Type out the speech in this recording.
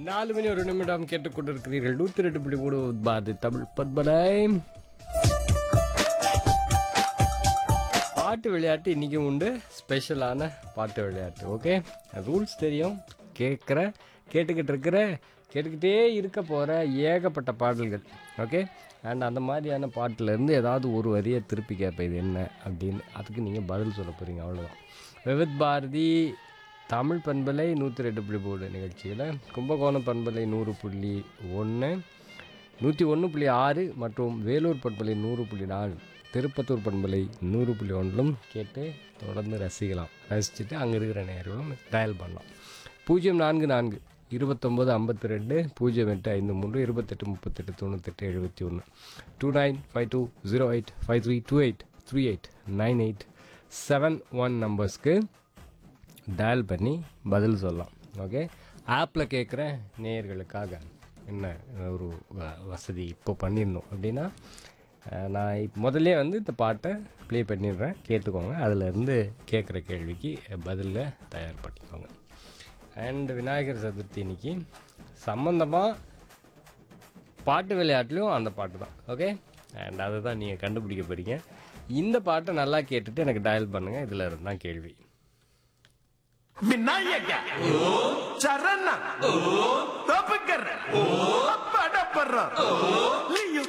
நாலு மணி ஒரு நிமிடம் கேட்டுக்கொண்டிருக்கிறீர்கள் நூத்தி ரெண்டு புள்ளி மூணு பாரதி தமிழ் பத்மனை பாட்டு விளையாட்டு இன்னைக்கும் உண்டு ஸ்பெஷலான பாட்டு விளையாட்டு ஓகே ரூல்ஸ் தெரியும் கேட்குற கேட்டுக்கிட்டு இருக்கிற கேட்டுக்கிட்டே இருக்க போகிற ஏகப்பட்ட பாடல்கள் ஓகே அண்ட் அந்த மாதிரியான பாட்டிலேருந்து ஏதாவது ஒரு வரியை திருப்பி கேட்பேன் இது என்ன அப்படின்னு அதுக்கு நீங்கள் பதில் சொல்ல போகிறீங்க அவ்வளோதான் விவித் பாரதி தமிழ் பண்பலை நூற்றி ரெண்டு புள்ளி மூணு நிகழ்ச்சியில் கும்பகோணம் பண்பலை நூறு புள்ளி ஒன்று நூற்றி ஒன்று புள்ளி ஆறு மற்றும் வேலூர் பண்பலை நூறு புள்ளி நாலு திருப்பத்தூர் பண்பலை நூறு புள்ளி ஒன்றிலும் கேட்டு தொடர்ந்து ரசிக்கலாம் ரசிச்சுட்டு அங்கே இருக்கிற நேரம் டயல் பண்ணலாம் பூஜ்ஜியம் நான்கு நான்கு இருபத்தொம்போது ஐம்பத்தி ரெண்டு பூஜ்ஜியம் எட்டு ஐந்து மூன்று இருபத்தெட்டு முப்பத்தெட்டு தொண்ணூத்தெட்டு எழுபத்தி ஒன்று two nine five two zero eight five three two eight three eight nine eight seven one நம்பர்ஸ்க்கு டயல் பண்ணி பதில் சொல்லலாம் ஓகே ஆப்பில் கேட்குற நேயர்களுக்காக என்ன ஒரு வ- வசதி இப்போ பண்ணிடணும் அப்படின்னா அஹ், நான் இப்போ முதல்ல வந்து இந்த பாட்டை ப்ளே பண்ணிடுறேன் கேட்டுக்கோங்க அதிலேருந்து கேட்குற கேள்விக்கு பதிலில் தயார் பண்ணிக்கோங்க அண்ட் விநாயகர் சதுர்த்தி இன்னைக்கு சம்மந்தமாக பாட்டு விளையாட்டுலையும் அந்த பாட்டு தான் ஓகே அண்ட் அதை தான் நீங்கள் கண்டுபிடிக்க போகிறீங்க இந்த பாட்டை நல்லா கேட்டுட்டு எனக்கு டயல் பண்ணுங்கள் இதில் இருந்தால் கேள்வி விநாயக சரண தப்புக்கற படப்படுற